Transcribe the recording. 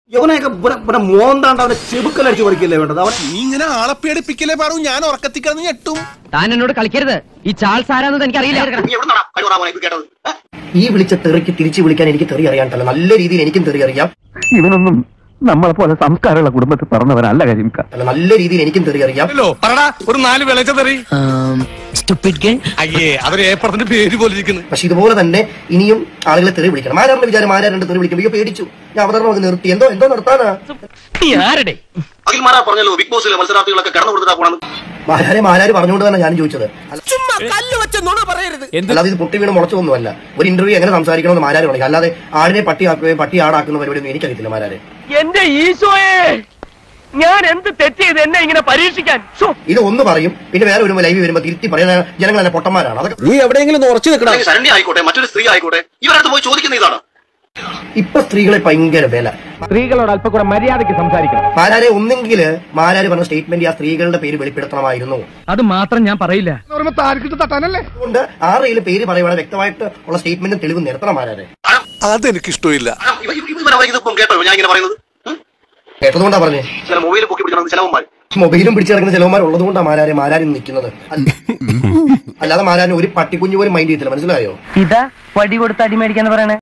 യവനെയൊക്കെ ഇവിടെ ഇവിടെ മോന്താണ്ട് അവനെ ചെബുക്കലടിച്ച് പറിക്കല്ലേ വേണ്ടത് അവൻ നീ ഇങ്ങനെ ആളെ പേടിപ്പിക്കലേ പാറു ഞാൻ ഉറക്കത്തിക്കിടന്ന് ഞെട്ടും താൻ എന്നോട് കളിക്കരുത് ഈ ചാൾസ് ആരാന്നത് എനിക്ക് അറിയില്ല നീ എവിടുന്നാടാ കഴിവറാ ഇത് കേട്ടത് ഏ? ഈ വിളിച്ച തെറിക്ക് തിരിച്ചു വിളിക്കാൻ എനിക്ക് തെറി അറിയാണ്ടല്ല നല്ല രീതിയിൽ എനിക്കും തെറി അറിയാം ഇവനൊന്നും നമ്മളെ പോലെ സംസ്കാരമുള്ള കുടുംബത്തിൽ പറഞ്ഞവനല്ല കരിമിക്ക അല്ല നല്ല രീതിയിൽ എനിക്കും തെറി അറിയാം പറടാ ഒരു നാല് വിളച്ച തെറി അയ്യേ അവര് ഏപ്പറത്തിന്റെ പേര് പോലെ ഇരിക്കുന്നു പക്ഷെ ഇതുപോലെ തന്നെ ഇനിയും ആളുകളെ തെറി വിളിക്കണം ആരാറിന്റെ വിചാരം ആരാരുടെ തെറി വിളിക്കും അയ്യോ പേടിച്ചു ഞാൻ അവതരണം ഒക്കെ നിർത്തി എന്തോ എന്തോ നിർത്താനാ ആരുടെ അഖിൽ മാരാർ പറഞ്ഞല്ലോ ബിഗ് ബോസിലെ മത്സരാർത്ഥികളൊക്കെ കടന്നു കൊടുത്തിട്ടാ പോണെന്ന് മാരാരെ മാരാര് പറഞ്ഞുകൊണ്ട് തന്നെ ഞാൻ ചോദിച്ചത് അല്ലാതെ ഇത് പൊട്ടി വീണ് മുളച്ചൊന്നുമല്ല ഒരു ഇന്റർവ്യൂ എങ്ങനെ സംസാരിക്കണമെന്ന് മാരാര് പറയും അല്ലാതെ ആടിനെ പട്ടിയാക്കുകയും പട്ടി ആടാക്കുന്ന പരിപാടിയൊന്നും എനിക്കറിയത്തില്ല മാരാരെ എന്റെ ഈശോയെ ഞാൻ എന്ത് തെറ്റ് ചെയ്ത് എന്നെ ഇങ്ങനെ പരീക്ഷിക്കാൻ ഇത് ഒന്ന് പറയും പിന്നെ വേറെ ഒരു ലൈവ് വരുമ്പോൾ തിരുത്തി പറയുന്ന ജനങ്ങൾ തന്നെ പൊട്ടന്മാരാണ് അതൊക്കെ നീ എവിടെയെങ്കിലും ഉറച്ചു നിൽക്കണം അല്ലെങ്കിൽ ശരണ്യ ആയിക്കോട്ടെ മറ്റൊരു സ്ത്രീ ആയിക്കോട്ടെ ഇവരടുത്ത് പോയി ചോദിക്കുന്ന ഇതാണ് ഇപ്പൊ സ്ത്രീകളെ ഭയങ്കര വില സ്ത്രീകളോട് അല്പം കൂടെ മര്യാദയ്ക്ക് സംസാരിക്കണം മാരാരെ ഒന്നെങ്കിൽ മാരാര് പറഞ്ഞ സ്റ്റേറ്റ്മെന്റ് ആ സ്ത്രീകളുടെ പേര് വെളിപ്പെടുത്തണമായിരുന്നു അത് മാത്രം ഞാൻ പറയില്ല അതുകൊണ്ട് ആ റെയിൽ പേര് പറയുവാണെങ്കിൽ വ്യക്തമായിട്ട് ഉള്ള സ്റ്റേറ്റ്മെന്റും തെളിവ് നിരത്തണം മാരാരെ അതെനിക്ക് ഇഷ്ടമില്ല കാരണം ഇവ- ഇവ- ഇവൻ അവർക്ക് ഇതിപ്പം കേട്ടോ ഞാൻ ഇങ്ങനെ പറയുന്നത് ഉം? കേട്ടതുകൊണ്ടാ പറഞ്ഞേ ചില മൊബൈൽ പൊക്കി പിടിക്കണം ചിലവന്മാർ മൊബൈലും പിടിച്ചു കിടക്കുന്ന ചിലവന്മാർ ഉള്ളതുകൊണ്ടാണ് മാരാരെ മാരാരും നിൽക്കുന്നത് അല്ല- അല്ലാതെ മാരാരിന് ഒരു പട്ടിക്കുഞ്ഞു പോലും മൈൻഡ് ചെയ്യത്തില്ല മനസ്സിലായോ ഇതാ വടി കൊടുത്ത് അടി മേടിക്കാന്ന് പറയണേ